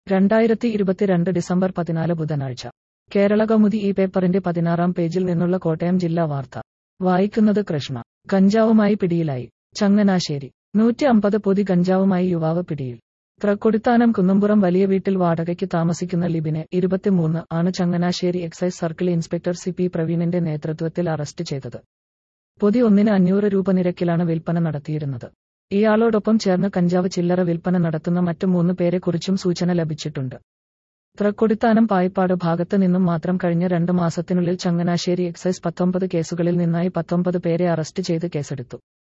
രണ്ടായിരത്തി ഇരുപത്തിരണ്ട് ഡിസംബർ പതിനാല് ബുധനാഴ്ച കേരള കൗമുദി ഈ പേപ്പറിന്റെ പതിനാറാം പേജിൽ നിന്നുള്ള കോട്ടയം ജില്ലാ വാർത്ത വായിക്കുന്നത് കൃഷ്ണ കഞ്ചാവുമായി പിടിയിലായി ചങ്ങനാശ്ശേരി നൂറ്റി അമ്പത് പൊതി കഞ്ചാവുമായി യുവാവ് പിടിയിൽ തൃക്കൊടിത്താനം കുന്നംപുറം വലിയ വീട്ടിൽ വാടകയ്ക്ക് താമസിക്കുന്ന ലിബിനെ ഇരുപത്തിമൂന്ന് ആണ് Changanassery excise circle inspector C P പ്രവീണിന്റെ നേതൃത്വത്തിൽ അറസ്റ്റ് ചെയ്തത് പൊതി ഒന്നിന് അഞ്ഞൂറ് രൂപ നിരക്കിലാണ് വിൽപ്പന നടത്തിയിരുന്നത് ഇയാളോടൊപ്പം ചേർന്ന് കഞ്ചാവ് ചില്ലറ വിൽപ്പന നടത്തുന്ന മറ്റു മൂന്ന് പേരെക്കുറിച്ചും സൂചന ലഭിച്ചിട്ടുണ്ട് തൃക്കൊടിത്താനം പായിപ്പാട് ഭാഗത്ത് നിന്നും മാത്രം കഴിഞ്ഞ രണ്ട് മാസത്തിനുള്ളിൽ ചങ്ങനാശ്ശേരി എക്സൈസ് പത്തൊമ്പത് കേസുകളിൽ നിന്നായി പത്തൊമ്പത് പേരെ അറസ്റ്റ് ചെയ്ത് കേസെടുത്തു